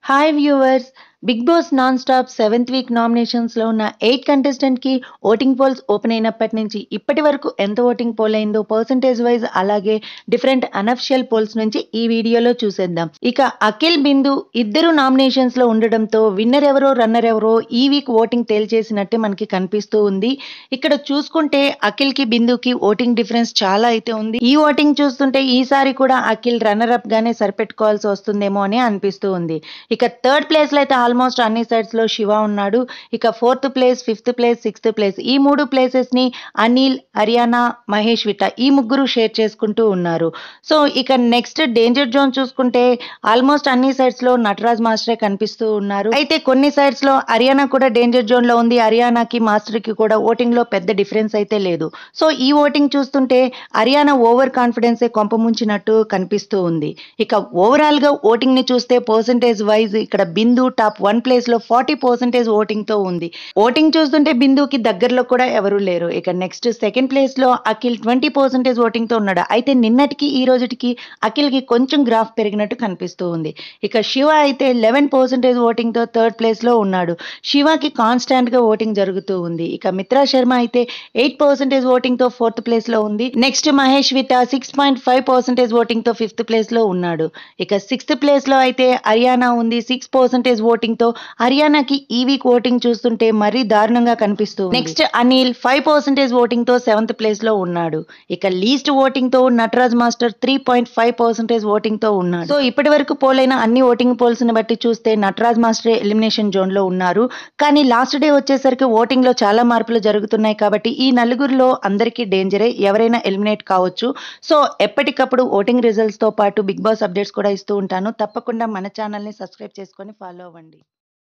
hi viewers Bigg Boss non stop seventh week నామినేషన్స్లో ఉన్న eight కంటెస్టెంట్కి ఓటింగ్ పోల్స్ ఓపెన్ అయినప్పటి నుంచి ఇప్పటి వరకు ఎంత ఓటింగ్ పోల్ అయిందో పర్సంటేజ్ వైజ్ అలాగే డిఫరెంట్ అనఫిషియల్ పోల్స్ నుంచి ఈ వీడియోలో చూసేద్దాం ఇక అఖిల్ బిందు ఇద్దరు నామినేషన్స్లో ఉండడంతో విన్నర్ ఎవరో రన్నర్ ఎవరో ఈ వీక్ ఓటింగ్ తేల్చేసినట్టే మనకి కనిపిస్తూ ఉంది ఇక్కడ చూసుకుంటే అఖిల్కి బిందుకి ఓటింగ్ డిఫరెన్స్ చాలా అయితే ఉంది ఈ ఓటింగ్ చూస్తుంటే ఈసారి కూడా అఖిల్ రన్నర్ అప్ గానే సరిపెట్టుకోవాల్సి వస్తుందేమో అని అనిపిస్తూ ఉంది ఇక థర్డ్ ప్లేస్ లో అయితే ఆల్మోస్ట్ అన్ని సైడ్స్ లో శివ ఉన్నాడు ఇక fourth place fifth place sixth place ఈ మూడు ప్లేసెస్ ని అనిల్ హర్యానా మహేష్ విట్ట ఈ ముగ్గురు షేర్ చేసుకుంటూ ఉన్నారు సో ఇక నెక్స్ట్ డేంజర్ జోన్ చూసుకుంటే ఆల్మోస్ట్ అన్ని సైడ్స్ లో నటరాజ్ మాస్టరే కనిపిస్తూ ఉన్నారు అయితే కొన్ని సైడ్స్ లో హర్యానా కూడా డేంజర్ జోన్ లో ఉంది హర్యానాకి మాస్టర్ కి కూడా ఓటింగ్ లో పెద్ద డిఫరెన్స్ అయితే లేదు సో ఈ ఓటింగ్ చూస్తుంటే హర్యానా ఓవర్ కాన్ఫిడెన్స్ కొంప ముంచినట్టు కనిపిస్తూ ఉంది ఇక ఓవరాల్ గా ఓటింగ్ ని చూస్తే పర్సంటేజ్ వైజ్ ఇక్కడ బిందు టాప్ వన్ ప్లేస్ లో ఫార్టీ పర్సెంటేజ్ ఓటింగ్ తో ఉంది ఓటింగ్ చూస్తుంటే బిందుకి దగ్గరలో కూడా ఎవరు లేరు ఇక నెక్స్ట్ సెకండ్ ప్లేస్ లో అఖిల్ ట్వంటీ పర్సెంటేజ్ ఓటింగ్ తో ఉన్నాడు అయితే నిన్నటికి ఈ రోజుకి అఖిల్ కి కొంచెం గ్రాఫ్ పెరిగినట్టు కనిపిస్తూ ఉంది ఇక శివ అయితే లెవెన్ పర్సెంటేజ్ ఓటింగ్ తో థర్డ్ ప్లేస్ లో ఉన్నాడు శివకి కాన్స్టాంట్ గా ఓటింగ్ జరుగుతూ ఉంది ఇక మిత్రా శర్మ అయితే ఎయిట్ పర్సెంటేజ్ ఓటింగ్ తో ఫోర్త్ ప్లేస్ లో ఉంది next Mahesh Vitta six point five percentage voting తో ఫిఫ్త్ ప్లేస్ లో ఉన్నాడు ఇక సిక్స్త్ ప్లేస్ లో అయితే హర్యానా ఉంది సిక్స్ పర్సెంటేజ్ ఓటింగ్ తో హర్యానాకి ఈ వీక్ ఓటింగ్ చూస్తుంటే మరీ దారుణంగా కనిపిస్తుంది next Anil five percentage voting తో సెవెంత్ ప్లేస్ లో ఉన్నాడు ఇక లీస్ట్ ఓటింగ్ తో Nataraj master three point five percentage voting తో ఉన్నాడు సో ఇప్పటి వరకు పోలైన అన్ని ఓటింగ్ పోల్స్ ని బట్టి చూస్తే నటరాజ్ మాస్టర్ ఎలిమినేషన్ జోన్ లో ఉన్నారు కానీ లాస్ట్ డే వచ్చేసరికి ఓటింగ్ లో చాలా మార్పులు జరుగుతున్నాయి కాబట్టి ఈ నలుగురిలో అందరికీ డేంజరే ఎవరైనా ఎలిమినేట్ కావచ్చు సో ఎప్పటికప్పుడు ఓటింగ్ రిజల్ట్స్ తో పాటు బిగ్ బాస్ అప్డేట్స్ కూడా ఇస్తూ ఉంటాను తప్పకుండా మన ఛానల్ ని సబ్స్క్రైబ్ చేసుకొని ఫాలో అవ్వండి